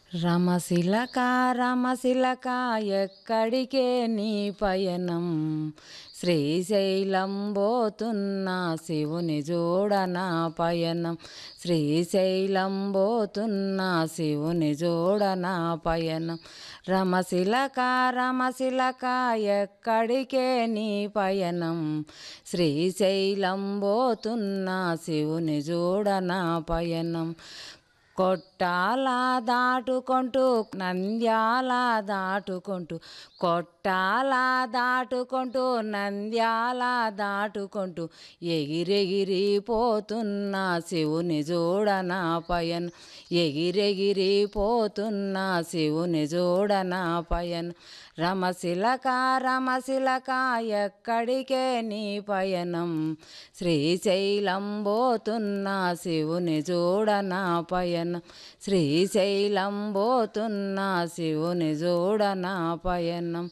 రమశిలక రమశిలక ఎక్కడికే నీ పయనం శ్రీశైలం పోతున్న శివుని చూడన పయనం శ్రీశైలం పోతున్న శివుని చూడన పయనం రమశిలక రమశిలక ఎక్కడికే నీ పయనం శ్రీశైలం పోతున్న శివుని చూడన పయనం కొట్టాల దాటుకుంటూ నంద్యాల దాటుకుంటూ కొట్టాల దాటుకుంటూ నంద్యాల దాటుకుంటూ ఎగిరెగిరి పోతున్న శివుని చూడన పయన్ ఎగిరెగిరి పోతున్న శివుని చూడన పయన్ రమశిలక రమశిలక ఎక్కడికే నీ పయనం శ్రీశైలం పోతున్న శివుని చూడన పయనం శ్రీశైలం పోతున్న శివుని చూడన పయనం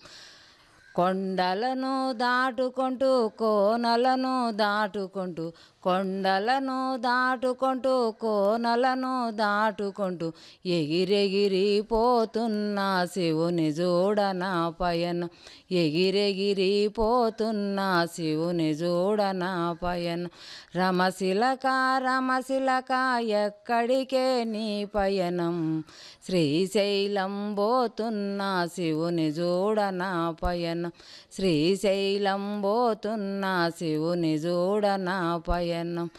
కొండలను దాటుకుంటూ కోనలను దాటుకుంటూ కొండలను దాటుకుంటూ కోనలను దాటుకుంటూ ఎగిరెగిరి పోతున్న శివుని చూడన పయనం ఎగిరెగిరి పోతున్న శివుని చూడన పయనం రమశిలక రమశిలక ఎక్కడికే నీ పయనం శ్రీశైలం పోతున్న శివుని చూడన పయనం శ్రీశైలం పోతున్న శివుని చూడన పయనం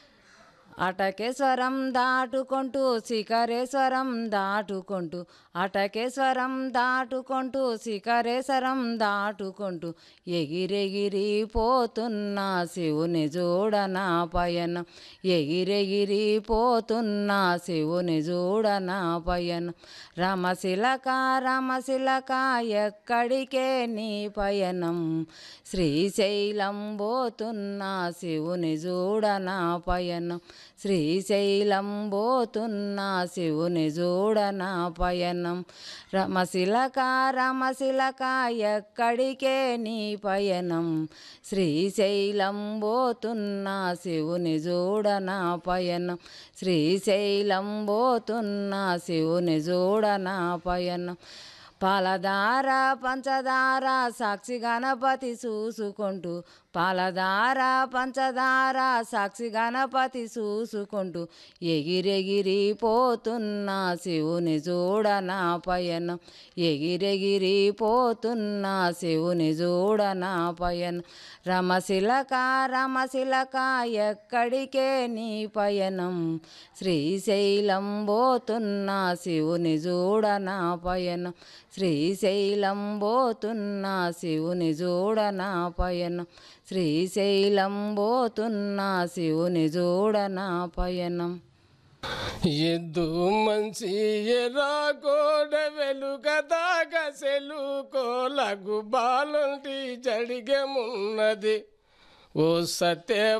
అటకేశ్వరం దాటుకుంటూ శిఖరేశ్వరం దాటుకుంటూ అటకేశ్వరం దాటుకుంటూ శిఖరేశ్వరం దాటుకుంటూ ఎగిరెగిరి పోతున్న శివుని చూడన పయనం ఎగిరెగిరి పోతున్న శివుని చూడన పయనం రమశిలక రమశిలక ఎక్కడికే నీ పయనం శ్రీశైలం పోతున్న శివుని చూడన పయనం శ్రీశైలం పోతున్న శివుని చూడన పయనం రమశిలక రమశిలక ఎక్కడికే నీ పయనం శ్రీశైలం పోతున్న శివుని చూడన పయనం శ్రీశైలం పోతున్న శివుని చూడన పయనం పాలధార పంచదార సాక్షి గణపతి చూసుకుంటూ పాలధార పంచదార సాక్షి గణపతి చూసుకుంటూ ఎగిరెగిరి పోతున్న శివుని చూడన పయనం ఎగిరెగిరి పోతున్న శివుని చూడన పయనం రమశిలక రమశిలక ఎక్కడికే నీ పయనం శ్రీశైలం పోతున్న శివుని చూడన పయనం శ్రీశైలం పోతున్న శివుని చూడన పయనం శ్రీశైలం పోతున్న శివుని చూడన పయనం ఎద్దు మంచి ఎర్రాకోడ వెలుగదాగ సెలుకోలగు బాలుంటి జడిగమున్నది ఓ సత్య